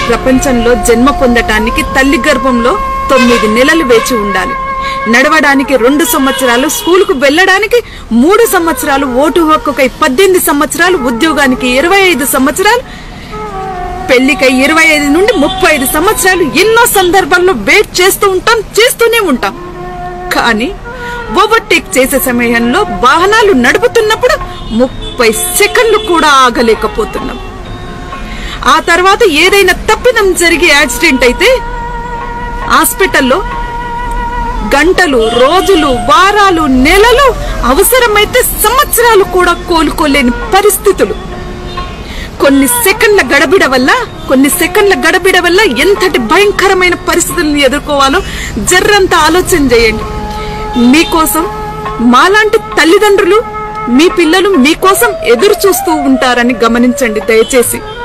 ప్రపంచంలో జన్మ పొందటానికి తల్లి గర్భంలో తొమ్మిది నెలలు వేచి ఉండాలి నడవడానికి రెండు సంవత్సరాలు స్కూలుకు వెళ్ళడానికి మూడు సంవత్సరాలు ఓటు హక్కుకై పద్దెనిమిది సంవత్సరాలు ఉద్యోగానికి ఇరవై ఐదు సంవత్సరాలు పెళ్లికై ఇరవై ఐదు నుండి ముప్పై ఐదు సంవత్సరాలు ఎన్నో సందర్భాల్లో వెయిట్ చేస్తూ ఉంటాం చేస్తూనే ఉంటాం కానీ ఓవర్టేక్ చేసే సమయంలో వాహనాలు నడుపుతున్నప్పుడు ముప్పై సెకండ్లు కూడా ఆగలేకపోతున్నాం ఆ తర్వాత ఏదైనా తప్పిదం జరిగి యాక్సిడెంట్ అయితే హాస్పిటల్లో గంటలు రోజులు వారాలు నెలలు అవసరమైతే సంవత్సరాలు కూడా కోలుకోలేని పరిస్థితులు కొన్ని సెకండ్ల గడబిడ వల్ల కొన్ని సెకండ్ల గడబిడ వల్ల ఎంతటి భయంకరమైన పరిస్థితులను ఎదుర్కోవాలో జర్రంత ఆలోచన చేయండి మీకోసం మాలాంటి తల్లిదండ్రులు మీ పిల్లలు మీకోసం ఎదురు చూస్తూ ఉంటారని గమనించండి దయచేసి